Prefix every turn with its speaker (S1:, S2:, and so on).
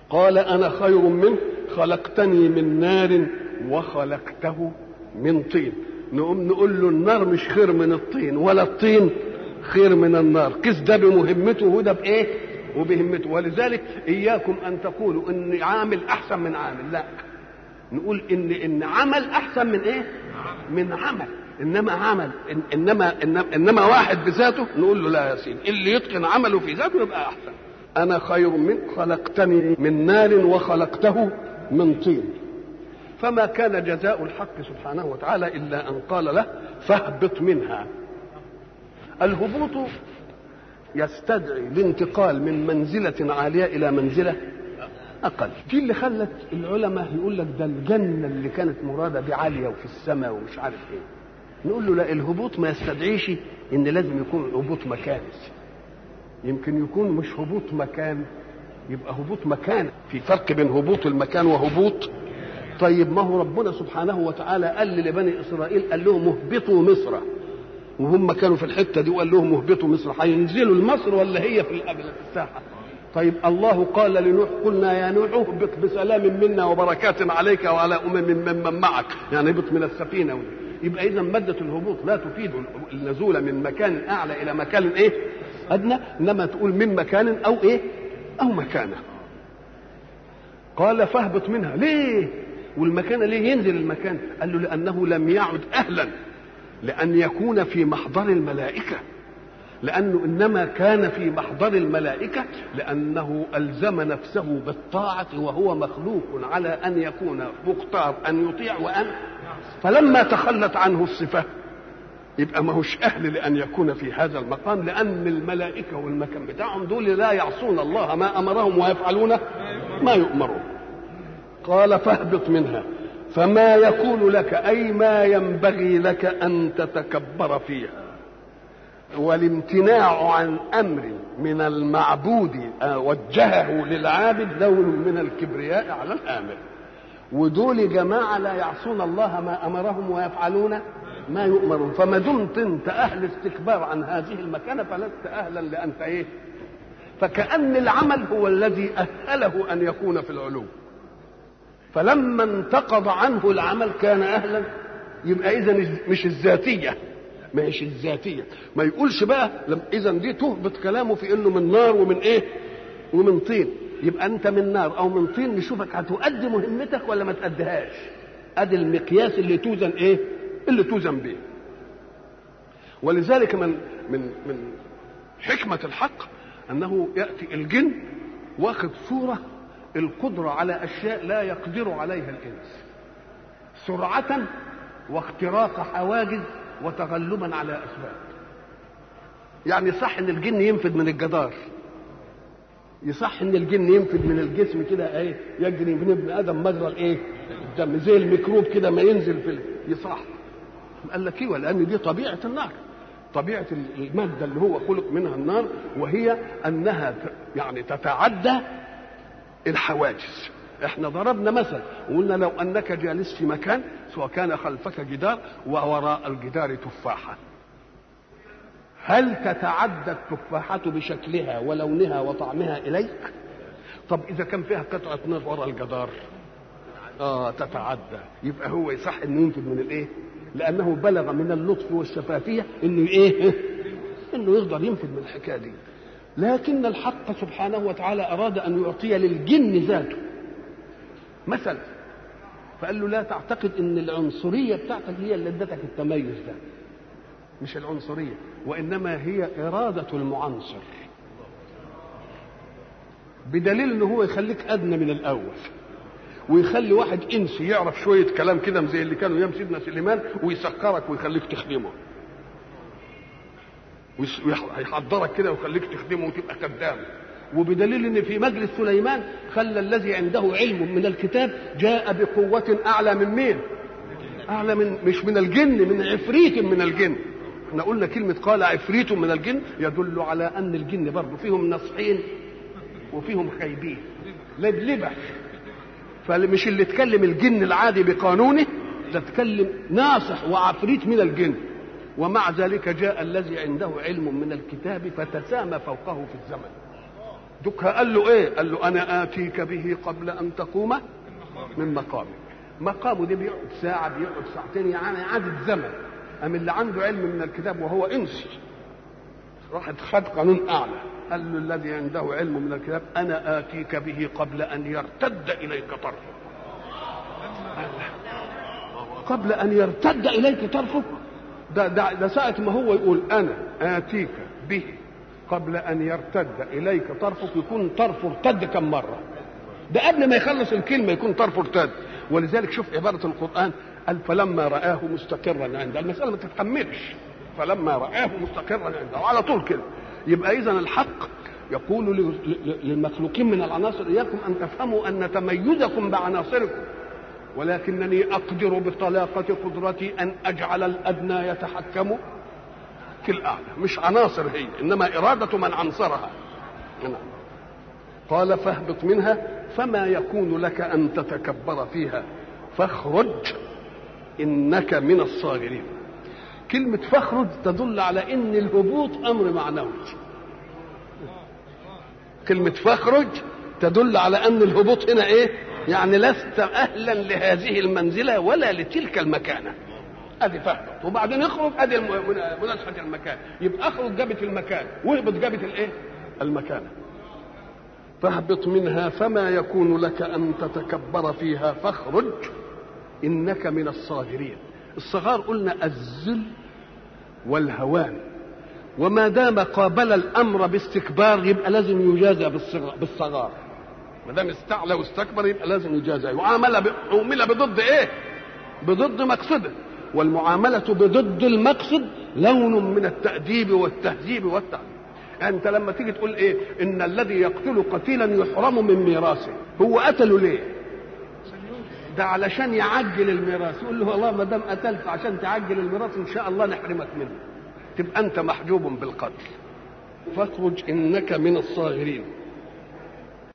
S1: قال انا خير منه خلقتني من نار وخلقته من طين نقوم نقول له النار مش خير من الطين ولا الطين خير من النار قس ده بمهمته وده بايه وبهمته ولذلك اياكم ان تقولوا ان عامل احسن من عامل لا نقول ان ان عمل احسن من ايه من عمل انما عمل إن انما انما, إنما واحد بذاته نقول له لا يا سيدي اللي يتقن عمله في ذاته يبقى احسن انا خير منك خلقتني من نار وخلقته من طين فما كان جزاء الحق سبحانه وتعالى الا ان قال له فاهبط منها الهبوط يستدعي الانتقال من منزلة عالية إلى منزلة أقل دي اللي خلت العلماء يقول لك ده الجنة اللي كانت مرادة دي عالية وفي السماء ومش عارف إيه نقول له لا الهبوط ما يستدعيش إن لازم يكون هبوط مكاني يمكن يكون مش هبوط مكان يبقى هبوط مكان في فرق بين هبوط المكان وهبوط طيب ما هو ربنا سبحانه وتعالى قال لبني اسرائيل قال لهم اهبطوا مصر وهم كانوا في الحته دي وقال لهم اهبطوا مصر هينزلوا لمصر ولا هي في الساحه طيب الله قال لنوح قلنا يا نوح اهبط بسلام منا وبركات عليك وعلى امم ممن معك يعني اهبط من السفينه يبقى اذا ماده الهبوط لا تفيد النزول من مكان اعلى الى مكان ايه ادنى انما تقول من مكان او ايه او مكانه قال فاهبط منها ليه والمكان ليه ينزل المكان قال له لانه لم يعد اهلا لان يكون في محضر الملائكه لانه انما كان في محضر الملائكه لانه الزم نفسه بالطاعه وهو مخلوق على ان يكون مختار ان يطيع وان فلما تخلت عنه الصفه يبقى ما هوش اهل لان يكون في هذا المقام لان الملائكه والمكان بتاعهم دول لا يعصون الله ما امرهم ويفعلون ما يؤمرون قال فاهبط منها فما يكون لك اي ما ينبغي لك ان تتكبر فيها والامتناع عن امر من المعبود وجهه للعابد لون من الكبرياء على الامر ودول جماعه لا يعصون الله ما امرهم ويفعلون ما يؤمرون فما دمت انت اهل استكبار عن هذه المكانه فلست اهلا لانت ايه فكأن العمل هو الذي أهله أن يكون في العلو فلما انتقض عنه العمل كان أهلا يبقى إذا مش الذاتية مش الذاتية ما يقولش بقى إذا دي تهبط كلامه في إنه من نار ومن إيه ومن طين يبقى أنت من نار أو من طين نشوفك هتؤدي مهمتك ولا ما تأديهاش أدي المقياس اللي توزن إيه اللي توزن به ولذلك من من من حكمة الحق أنه يأتي الجن واخد صورة القدرة على أشياء لا يقدر عليها الإنس سرعة واختراق حواجز وتغلبا على أسباب يعني صح ان الجن ينفذ من الجدار يصح ان الجن ينفذ من الجسم كده ايه يجري من ابن ادم مجرى الايه الدم زي الميكروب كده ما ينزل في يصح قال لك ايوه لان دي طبيعه النار طبيعه الماده اللي هو خلق منها النار وهي انها يعني تتعدى الحواجز احنا ضربنا مثل وقلنا لو انك جالس في مكان سواء كان خلفك جدار ووراء الجدار تفاحه هل تتعدى التفاحة بشكلها ولونها وطعمها إليك؟ طب إذا كان فيها قطعة نار وراء الجدار آه تتعدى يبقى هو يصح إنه ينفذ من الإيه؟ لأنه بلغ من اللطف والشفافية إنه إيه؟ إنه يقدر ينفذ من الحكاية دي لكن الحق سبحانه وتعالى أراد أن يعطي للجن ذاته مثل فقال له لا تعتقد ان العنصريه بتاعتك هي اللي ادتك التميز ده مش العنصريه وانما هي اراده المعنصر بدليل ان هو يخليك ادنى من الاول ويخلي واحد انسي يعرف شويه كلام كده زي اللي كانوا ايام سيدنا سليمان ويسكرك ويخليك تخدمه ويحضرك كده ويخليك تخدمه وتبقى خدام وبدليل ان في مجلس سليمان خلى الذي عنده علم من الكتاب جاء بقوة أعلى من مين؟ أعلى من مش من الجن من عفريت من الجن. احنا قلنا كلمة قال عفريت من الجن يدل على أن الجن برضه فيهم نصحين وفيهم خايبين. لبلبة فمش اللي تكلم الجن العادي بقانونه ده تكلم ناصح وعفريت من الجن. ومع ذلك جاء الذي عنده علم من الكتاب فتسامى فوقه في الزمن. دكها قال له ايه قال له انا اتيك به قبل ان تقوم من مقامك مقامه دي بيقعد ساعه بيقعد ساعتين يعني عدد زمن أم اللي عنده علم من الكتاب وهو انسي راح خد قانون اعلى قال له الذي عنده علم من الكتاب انا اتيك به قبل ان يرتد اليك طرفك قبل ان يرتد اليك طرفك ده, ده, ده ساعة ما هو يقول أنا آتيك به قبل أن يرتد إليك طرفك يكون طرفه ارتد كم مرة ده قبل ما يخلص الكلمة يكون طرفه ارتد ولذلك شوف عبارة القرآن قال فلما رآه مستقرا عنده المسألة ما تتحملش فلما رآه مستقرا عنده وعلى طول كده يبقى إذا الحق يقول للمخلوقين من العناصر إياكم أن تفهموا أن تميزكم بعناصركم ولكنني أقدر بطلاقة قدرتي أن أجعل الأدنى يتحكم في الأعلى مش عناصر هي إنما إرادة من عنصرها قال فاهبط منها فما يكون لك أن تتكبر فيها فاخرج إنك من الصاغرين كلمة فاخرج تدل على إن الهبوط أمر معنوي كلمة فاخرج تدل على أن الهبوط هنا إيه يعني لست اهلا لهذه المنزله ولا لتلك المكانه ادي فهمت وبعدين اخرج ادي مناسبه المكان يبقى اخرج جابت المكان واهبط جابت الايه المكانه فاهبط منها فما يكون لك ان تتكبر فيها فاخرج انك من الصاغرين الصغار قلنا الذل والهوان وما دام قابل الامر باستكبار يبقى لازم يجازى بالصغار ما دام استعلى واستكبر يبقى لازم يجازى وعامل ب... عومل بضد ايه؟ بضد مقصده والمعاملة بضد المقصد لون من التأديب والتهذيب والتعليم أنت لما تيجي تقول إيه إن الذي يقتل قتيلا يحرم من ميراثه هو قتله ليه؟ ده علشان يعجل الميراث يقول له والله ما دام قتلت عشان تعجل الميراث إن شاء الله نحرمك منه تبقى أنت محجوب بالقتل فاخرج إنك من الصاغرين